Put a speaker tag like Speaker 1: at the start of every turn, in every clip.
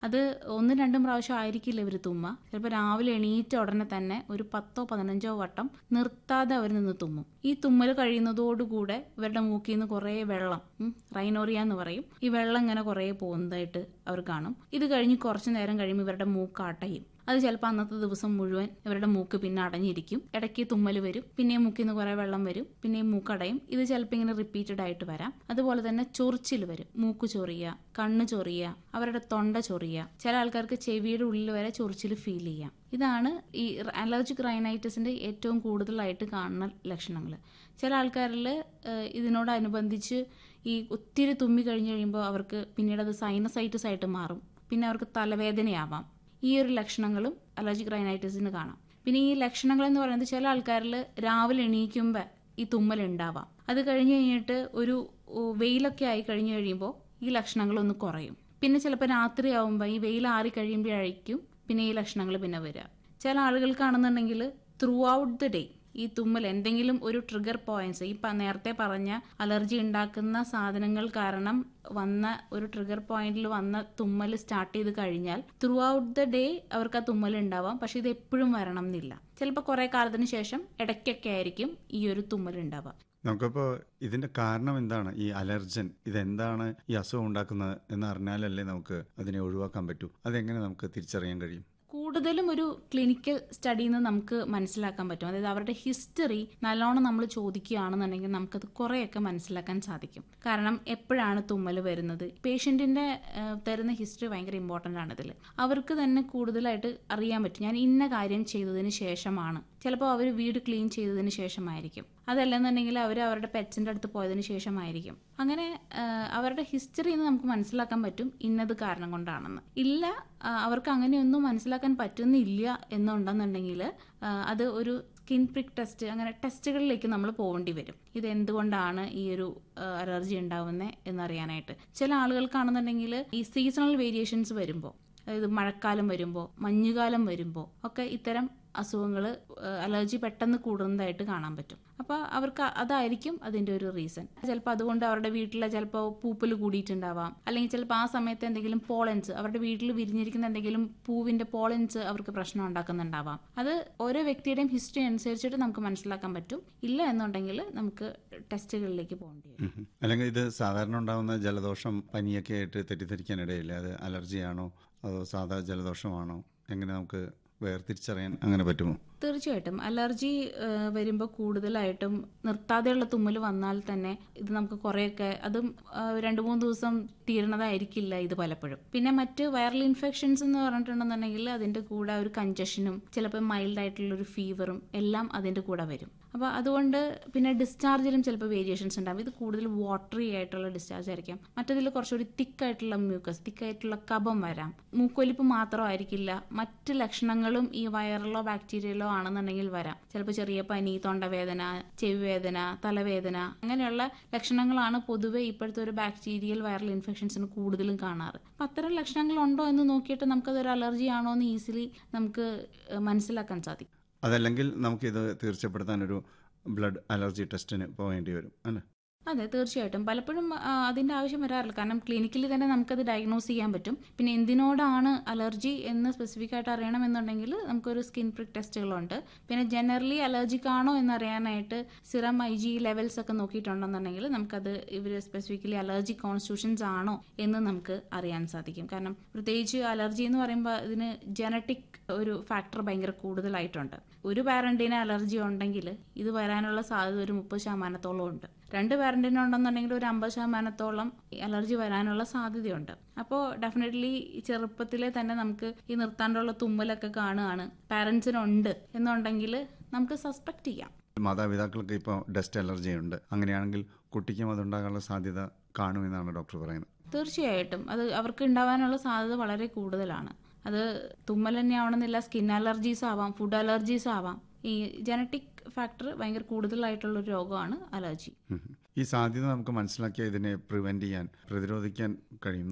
Speaker 1: അത് ഒന്നും രണ്ടും പ്രാവശ്യം ആയിരിക്കില്ല ഇവർ തുമ്മ ചിലപ്പോൾ രാവിലെ എണീറ്റ ഉടനെ തന്നെ ഒരു പത്തോ പതിനഞ്ചോ വട്ടം നിർത്താതെ അവർ നിന്ന് തുമ്മും ഈ തുമ്മൽ കഴിയുന്നതോടുകൂടെ ഇവരുടെ മൂക്കിൽ നിന്ന് കുറേ വെള്ളം ഉം, റൈനോറിയ എന്ന് പറയും ഈ വെള്ളം ഇങ്ങനെ കുറേ പോകുന്നതായിട്ട് അവർ കാണും ഇത് കഴിഞ്ഞ് കുറച്ച് നേരം കഴിയുമ്പോൾ ഇവരുടെ മൂക്ക് അടയും അത് ചിലപ്പോൾ അന്നത്തെ ദിവസം മുഴുവൻ ഇവരുടെ മൂക്ക് പിന്നെ അടഞ്ഞിരിക്കും ഇടയ്ക്ക് തുമ്മൽ വരും പിന്നെയും മൂക്കിൽ നിന്ന് കുറേ വെള്ളം വരും പിന്നെയും മൂക്കടയും ഇത് ചിലപ്പോൾ ഇങ്ങനെ റിപ്പീറ്റഡ് ആയിട്ട് വരാം അതുപോലെ തന്നെ ചൊറിച്ചിൽ വരും മൂക്ക് ചൊറിയുക കണ്ണ് ചൊറിയുക അവരുടെ തൊണ്ട ചൊറിയുക ചില ആൾക്കാർക്ക് ചെവിയുടെ ഉള്ളിൽ വരെ ചൊറിച്ചിൽ ഫീൽ ചെയ്യാം ഇതാണ് ഈ അലർജിക് റൈനൈറ്റിസിന്റെ ഏറ്റവും കൂടുതലായിട്ട് കാണുന്ന ലക്ഷണങ്ങൾ ചില ആൾക്കാരിൽ ഇതിനോടനുബന്ധിച്ച് ഈ ഒത്തിരി തുമ്മി കഴിഞ്ഞ് കഴിയുമ്പോൾ അവർക്ക് പിന്നീട് അത് സൈനസൈറ്റിസ് ആയിട്ട് മാറും പിന്നെ അവർക്ക് തലവേദനയാവാം ഈ ഒരു ലക്ഷണങ്ങളും അലർജിക് റൈനൈറ്റിസിന് കാണാം പിന്നെ ഈ ലക്ഷണങ്ങൾ എന്ന് പറയുന്നത് ചില ആൾക്കാരിൽ രാവിലെ എണീക്കുമ്പോൾ ഈ തുമ്മൽ ഉണ്ടാവാം അത് കഴിഞ്ഞ് കഴിഞ്ഞിട്ട് ഒരു ഓ, വെയിലൊക്കെ ആയി കഴിഞ്ഞ് കഴിയുമ്പോൾ ഈ ലക്ഷണങ്ങളൊന്ന് കുറയും പിന്നെ ചിലപ്പോൾ രാത്രിയാവുമ്പോൾ ഈ വെയിൽ ആറി കഴിയുമ്പോഴായിരിക്കും പിന്നെ ഈ ലക്ഷണങ്ങൾ പിന്നെ വരിക ചില ആളുകൾക്കാണെന്നുണ്ടെങ്കിൽ ത്രൂ ഔട്ട് ദ ഡേ ഈ തുമ്മൽ എന്തെങ്കിലും ഒരു ട്രിഗർ പോയിന്റ്സ് ഈ പ- നേരത്തെ പറഞ്ഞ അലർജി ഉണ്ടാക്കുന്ന സാധനങ്ങൾ കാരണം വന്ന ഒരു ട്രിഗർ പോയിന്റിൽ വന്ന തുമ്മൽ സ്റ്റാർട്ട് ചെയ്ത് കഴിഞ്ഞാൽ ത്രൂ ഔട്ട് ദ ഡേ അവർക്ക് ആ തുമ്മൽ ഉണ്ടാവാം പക്ഷെ ഇത് എപ്പോഴും വരണം എന്നില്ല ചിലപ്പോൾ കുറെ കാലത്തിന് ശേഷം ഇടയ്ക്കൊക്കെ ആയിരിക്കും ഈ ഒരു തുമ്മൽ ഉണ്ടാവുക
Speaker 2: നമുക്കിപ്പോൾ ഇതിന്റെ കാരണം എന്താണ് ഈ അലർജൻ ഇതെന്താണ് ഈ അസുഖം ഉണ്ടാക്കുന്നത് എന്ന് അറിഞ്ഞാലല്ലേ നമുക്ക് അതിനെ ഒഴിവാക്കാൻ പറ്റൂ അതെങ്ങനെ നമുക്ക് തിരിച്ചറിയാൻ കഴിയും
Speaker 1: കൂടുതലും ഒരു ക്ലിനിക്കൽ സ്റ്റഡിയിൽ നിന്ന് നമുക്ക് മനസ്സിലാക്കാൻ പറ്റും അതായത് അവരുടെ ഹിസ്റ്ററി നല്ലോണം നമ്മൾ ചോദിക്കുകയാണെന്നുണ്ടെങ്കിൽ നമുക്കത് കുറേയൊക്കെ മനസ്സിലാക്കാൻ സാധിക്കും കാരണം എപ്പോഴാണ് തുമ്മൽ വരുന്നത് പേഷ്യൻറ്റിൻ്റെ തരുന്ന ഹിസ്റ്ററി ഭയങ്കര ഇമ്പോർട്ടൻ്റ് ആണ് ഇതിൽ അവർക്ക് തന്നെ കൂടുതലായിട്ട് അറിയാൻ പറ്റും ഞാൻ ഇന്ന കാര്യം ചെയ്തതിന് ശേഷമാണ് ചിലപ്പോൾ അവർ വീട് ക്ലീൻ ചെയ്തതിന് ശേഷമായിരിക്കും അതല്ലെന്നുണ്ടെങ്കിൽ അവർ അവരുടെ പെറ്റ്സിൻ്റെ അടുത്ത് പോയതിന് ശേഷമായിരിക്കും അങ്ങനെ ആ, അവരുടെ ഹിസ്റ്ററിയിൽ നിന്ന് നമുക്ക് മനസ്സിലാക്കാൻ പറ്റും ഇന്നത് കാരണം കൊണ്ടാണെന്ന് ഇല്ല ആ, അവർക്ക് അങ്ങനെയൊന്നും മനസ്സിലാക്കാൻ പറ്റുന്നില്ല എന്നുണ്ടെന്നുണ്ടെങ്കിൽ ആ, അത് ഒരു സ്കിൻ പ്രിക് ടെസ്റ്റ് അങ്ങനെ ടെസ്റ്റുകളിലേക്ക് നമ്മൾ പോകേണ്ടി വരും ഇത് എന്തുകൊണ്ടാണ് ഈ ഒരു അലർജി ഉണ്ടാവുന്നത് എന്നറിയാനായിട്ട് ചില ആളുകൾക്കാണെന്നുണ്ടെങ്കിൽ ഈ സീസണൽ വേരിയേഷൻസ് വരുമ്പോൾ അതായത് മഴക്കാലം വരുമ്പോൾ മഞ്ഞുകാലം വരുമ്പോൾ ഒക്കെ ഇത്തരം അസുഖങ്ങൾ അലർജി പെട്ടെന്ന് കൂടുന്നതായിട്ട് കാണാൻ പറ്റും അപ്പോൾ അവർക്ക് അതായിരിക്കും അതിൻ്റെ ഒരു റീസൺ ചിലപ്പോൾ അതുകൊണ്ട് അവരുടെ വീട്ടിലെ ചിലപ്പോൾ പൂപ്പൽ കൂടിയിട്ടുണ്ടാവാം അല്ലെങ്കിൽ ചിലപ്പോൾ ആ സമയത്ത് എന്തെങ്കിലും പോളൻസ് അവരുടെ വീട്ടിൽ വിരിഞ്ഞിരിക്കുന്ന എന്തെങ്കിലും പൂവിൻ്റെ പോളൻസ് അവർക്ക് പ്രശ്നം ഉണ്ടാക്കുന്നുണ്ടാവാം അത് ഓരോ വ്യക്തിയുടെയും ഹിസ്റ്ററി അനുസരിച്ചിട്ട് നമുക്ക് മനസ്സിലാക്കാൻ പറ്റും ഇല്ല എന്നുണ്ടെങ്കിൽ നമുക്ക് ടെസ്റ്റുകളിലേക്ക് പോകേണ്ടി വരും
Speaker 2: ഉം. അല്ലെങ്കിൽ ഇത് സാധാരണ ഉണ്ടാകുന്ന ജലദോഷം പനിയൊക്കെ ആയിട്ട് തെറ്റിദ്ധരിക്കാനിടയില്ല അത് അലർജിയാണോ അതോ സാധാ ജലദോഷമാണോ എങ്ങനെ നമുക്ക് വേർതിരിച്ചറിയാൻ അങ്ങനെ പറ്റുമോ
Speaker 1: തീർച്ചയായിട്ടും അലർജി വരുമ്പോൾ കൂടുതലായിട്ടും നിർത്താതെയുള്ള തുമ്മൽ വന്നാൽ തന്നെ ഇത് നമുക്ക് കുറേയൊക്കെ അതും ആ, രണ്ട് മൂന്ന് ദിവസം തീരണതായിരിക്കില്ല ഇത് പലപ്പോഴും പിന്നെ മറ്റ് വൈറൽ ഇൻഫെക്ഷൻസ് എന്ന് പറഞ്ഞിട്ടുണ്ടെന്നുണ്ടെങ്കിൽ അതിൻ്റെ കൂടെ ഒരു കഞ്ചഷനും ചിലപ്പോൾ മൈൽഡ് ആയിട്ടുള്ള ഒരു ഫീവറും എല്ലാം അതിൻ്റെ കൂടെ വരും അപ്പോൾ അതുകൊണ്ട് പിന്നെ ഡിസ്ചാർജിലും ചിലപ്പോൾ വേരിയേഷൻസ് ഉണ്ടാവും ഇത് കൂടുതൽ വാട്ടറി ആയിട്ടുള്ള ഡിസ്ചാർജ് ആയിരിക്കാം മറ്റതിൽ കുറച്ചുകൂടി തിക്കായിട്ടുള്ള മ്യൂക്കസ് തിക്കായിട്ടുള്ള കഫം വരാം മൂക്കൊലിപ്പ് മാത്രമായിരിക്കില്ല മറ്റ് ലക്ഷണങ്ങളും ഈ വൈറലോ ബാക്ടീരിയലോ ആണെന്നുണ്ടെങ്കിൽ വരാം ചിലപ്പോൾ ചെറിയ പനി തൊണ്ടവേദന ചെവി വേദന തലവേദന അങ്ങനെയുള്ള ലക്ഷണങ്ങളാണ് പൊതുവെ ഇപ്പോഴത്തെ ഒരു ബാക്ടീരിയൽ വൈറൽ ഇൻഫെക്ഷൻസിന് കൂടുതലും കാണാറ് അപ്പം അത്തരം ലക്ഷണങ്ങൾ ഉണ്ടോ എന്ന് നോക്കിയിട്ട് നമുക്കതൊരു അലർജി ആണോ എന്ന് ഈസിലി നമുക്ക് ഏഹ്, മനസ്സിലാക്കാൻ സാധിക്കും
Speaker 2: അതല്ലെങ്കിൽ നമുക്കിത് തീർച്ചപ്പെടുത്താൻ ഒരു ബ്ലഡ് അലർജി ടെസ്റ്റിന് പോകേണ്ടി വരും അല്ലേ
Speaker 1: അതെ തീർച്ചയായിട്ടും പലപ്പോഴും ആ, അതിന്റെ ആവശ്യം വരാറില്ല കാരണം ക്ലിനിക്കലി തന്നെ നമുക്കത് ഡയഗ്നോസ് ചെയ്യാൻ പറ്റും പിന്നെ എന്തിനോടാണ് അലർജി എന്ന് സ്പെസിഫിക് ആയിട്ട് അറിയണമെന്നുണ്ടെങ്കിൽ നമുക്കൊരു സ്കിൻ പ്രിക് ടെസ്റ്റുകളുണ്ട് പിന്നെ ജനറലി അലർജിക് ആണോ എന്ന് അറിയാനായിട്ട് സിറം ഐ ജി ലെവൽസ് ഒക്കെ നോക്കിയിട്ടുണ്ടെന്നുണ്ടെങ്കിൽ നമുക്കത് ഇവർ സ്പെസിഫിക്കലി അലർജി കോൺസ്റ്റിറ്റ്യൂഷൻസ് ആണോ എന്ന് നമുക്ക് അറിയാൻ സാധിക്കും കാരണം പ്രത്യേകിച്ച് അലർജി എന്ന് പറയുമ്പോൾ ഇതിന് ജനറ്റിക് ഒരു ഫാക്ടർ ഭയങ്കര കൂടുതലായിട്ടുണ്ട് ഒരു പാരന്റിന് അലർജി ഉണ്ടെങ്കിൽ ഇത് വരാനുള്ള സാധ്യത ഒരു മുപ്പത് ശതമാനത്തോളം ഉണ്ട് രണ്ട് പാരന്റിന് ഉണ്ടെന്നുണ്ടെങ്കിൽ ഒരു അമ്പത് ശതമാനത്തോളം അലർജി വരാനുള്ള സാധ്യതയുണ്ട് അപ്പോൾ ഡെഫിനറ്റ്ലി ചെറുപ്പത്തിലെ തന്നെ നമുക്ക് ഈ നിർത്താണ്ടുള്ള തുമ്മലൊക്കെ കാണുകയാണ് പാരൻസിനുണ്ട് എന്നുണ്ടെങ്കിൽ നമുക്ക് സസ്പെക്ട് ചെയ്യാം
Speaker 2: മാതാപിതാക്കൾക്ക് ഇപ്പോൾ ഡസ്റ്റ് അലർജി ഉണ്ട് അങ്ങനെയാണെങ്കിൽ കുട്ടിക്കും അതുണ്ടാകാനുള്ള സാധ്യത കാണുമെന്നാണ് ഡോക്ടർ പറയുന്നത്
Speaker 1: തീർച്ചയായിട്ടും അത് അവർക്ക് ഉണ്ടാവാനുള്ള സാധ്യത വളരെ കൂടുതലാണ് അത് തുമ്മൽ തന്നെ ആവണമെന്നില്ല സ്കിൻ അലർജീസ് ആവാം ഫുഡ് അലർജീസ് ആവാം ഈ ജനറ്റിക് ഫാക്ടർ ഭയങ്കര കൂടുതലായിട്ടുള്ള ഒരു രോഗമാണ് അലർജി
Speaker 2: ഉം. ഈ സാധ്യത നമുക്ക് മനസ്സിലാക്കിയാൽ ഇതിനെ പ്രിവെന്റ് ചെയ്യാൻ പ്രതിരോധിക്കാൻ കഴിയുന്നതാണോ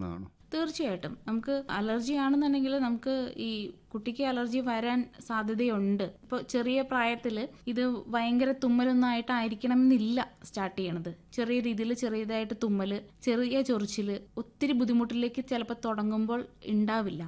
Speaker 1: തീർച്ചയായിട്ടും നമുക്ക് അലർജി ആണെന്നുണ്ടെങ്കിൽ നമുക്ക് ഈ കുട്ടിക്ക് അലർജി വരാൻ സാധ്യതയുണ്ട് ഇപ്പോൾ ചെറിയ പ്രായത്തിൽ ഇത് ഭയങ്കര തുമ്മലൊന്നും ആയിട്ടായിരിക്കണം എന്നില്ല സ്റ്റാർട്ട് ചെയ്യണത് ചെറിയ രീതിയിൽ ചെറിയതായിട്ട് തുമ്മൽ ചെറിയ ചൊറിച്ചിൽ ഒത്തിരി ബുദ്ധിമുട്ടിലേക്ക് ചിലപ്പോൾ തുടങ്ങുമ്പോൾ ഉണ്ടാവില്ല